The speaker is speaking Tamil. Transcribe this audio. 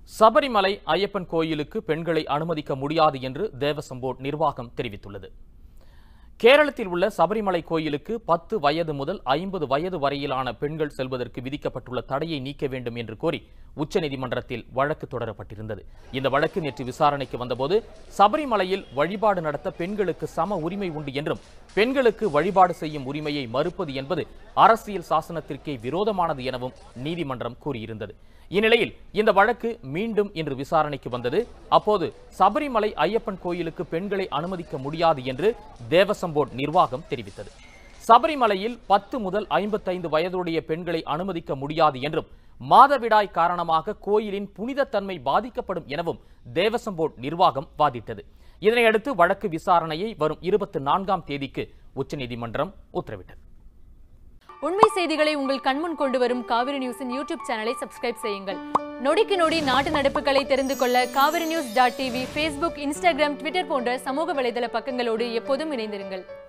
சபரிமலை ஐயப்பன் கோயிலுக்கு பெண்களை அனுமதிக்க முடியாது என்று தேவசம் போர்டு நிர்வாகம் தெரிவித்துள்ளது கேரளத்தில் உள்ள சபரிமலை கோயிலுக்கு பத்து வயது முதல் ஐம்பது வயது வரையிலான பெண்கள் செல்வதற்கு விதிக்கப்பட்டுள்ள தடையை நீக்க வேண்டும் என்று கோரி உச்சநீதிமன்றத்தில் வழக்கு தொடரப்பட்டிருந்தது இந்த வழக்கு நேற்று விசாரணைக்கு வந்தபோது சபரிமலையில் வழிபாடு நடத்த பெண்களுக்கு சம உரிமை உண்டு என்றும் பெண்களுக்கு வழிபாடு செய்யும் உரிமையை மறுப்பது என்பது அரசியல் சாசனத்திற்கே விரோதமானது எனவும் நீதிமன்றம் கூறியிருந்தது இந்நிலையில் இந்த வழக்கு மீண்டும் இன்று விசாரணைக்கு வந்தது அப்போது சபரிமலை ஐயப்பன் கோயிலுக்கு பெண்களை அனுமதிக்க முடியாது என்று தேவசம் போர்டு நிர்வாகம் தெரிவித்தது சபரிமலையில் பத்து முதல் ஐம்பத்தைந்து வயதுடைய பெண்களை அனுமதிக்க முடியாது என்றும் மாதவிடாய் காரணமாக கோயிலின் புனிதத்தன்மை பாதிக்கப்படும் எனவும் தேவசம் போர்டு நிர்வாகம் வாதிட்டது இதனையடுத்து வழக்கு விசாரணையை வரும் இருபத்தி நான்காம் தேதிக்கு உச்சநீதிமன்றம் உத்தரவிட்டது உண்மை செய்திகளை உங்கள் கண்முன் கொண்டு வரும் காவிரி நியூஸின் யூடியூப் சேனலை சப்ஸ்கிரைப் செய்யுங்கள் நொடிக்கு நொடி நாட்டு நடப்புகளை தெரிந்து கொள்ள Kaveri news dot TV Facebook Instagram Twitter போன்ற சமூக வலைதள பக்கங்களோடு எப்போதும் இணைந்திருங்கள்